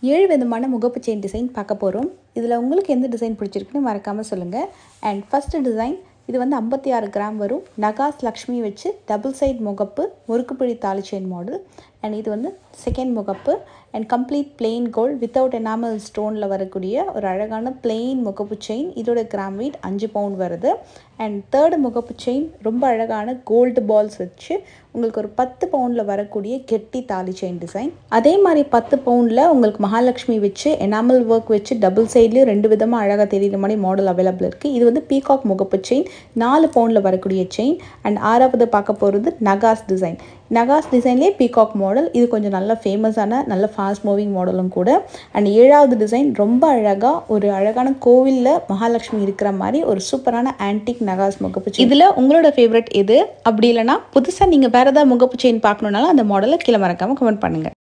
ஏழு விதமான முகப்பு செயின் டிசைன் பார்க்க போகிறோம் இதில் உங்களுக்கு எந்த டிசைன் பிடிச்சிருக்குன்னு மறக்காமல் சொல்லுங்கள் அண்ட் ஃபஸ்ட்டு டிசைன் இது வந்து ஐம்பத்தி ஆறு கிராம் வரும் நகாஸ் லக்ஷ்மி வச்சு டபுள் சைட் முகப்பு முறுக்குப்பிடி தாலி செயின் மாடல் அண்ட் இது வந்து செகண்ட் முகப்பு and complete plain gold without enamel ஸ்டோனில் வரக்கூடிய ஒரு அழகான பிளெயின் முகப்பு செயின் இதோட கிராம் வெயிட் அஞ்சு பவுண்ட் வருது அண்ட் தேர்டு முகப்பு செயின் ரொம்ப அழகான கோல்டு பால்ஸ் வச்சு உங்களுக்கு ஒரு பத்து பவுண்டில் வரக்கூடிய கெட்டி தாலி செயின் டிசைன் அதே மாதிரி பத்து பவுண்டில் உங்களுக்கு மகாலட்சுமி வச்சு எனாமல் ஒர்க் வச்சு டபுள் சைட்லேயும் ரெண்டு விதமாக அழகாக தெரியுற மாதிரி மாடல் அவைலபிள் இருக்குது இது வந்து பீகாக் முகப்பு செயின் நாலு பவுண்டில் வரக்கூடிய செயின் அண்ட் ஆறாவது பார்க்க போகிறது நகாஸ் டிசைன் நகாஸ் டிசைன்லேயே பீகாக் மாடல் இது கொஞ்சம் நல்ல ஃபேமஸான நல்ல ஃபாஸ்ட் மூவிங் மாடலும் கூட அண்ட் ஏழாவது டிசைன் ரொம்ப அழகாக ஒரு அழகான கோவிலில் மகாலட்சுமி இருக்கிற மாதிரி ஒரு சூப்பரான ஆன்டிக் நகாஸ் முகப்பு செயின் இதில் உங்களோட ஃபேவரட் எது அப்படி இல்லைனா புதுசாக நீங்கள் வேறு ஏதாவது முகப்பு செயின் பார்க்கணுன்னாலும் அந்த மாடலை கீழே மறக்காமல் கமெண்ட் பண்ணுங்கள்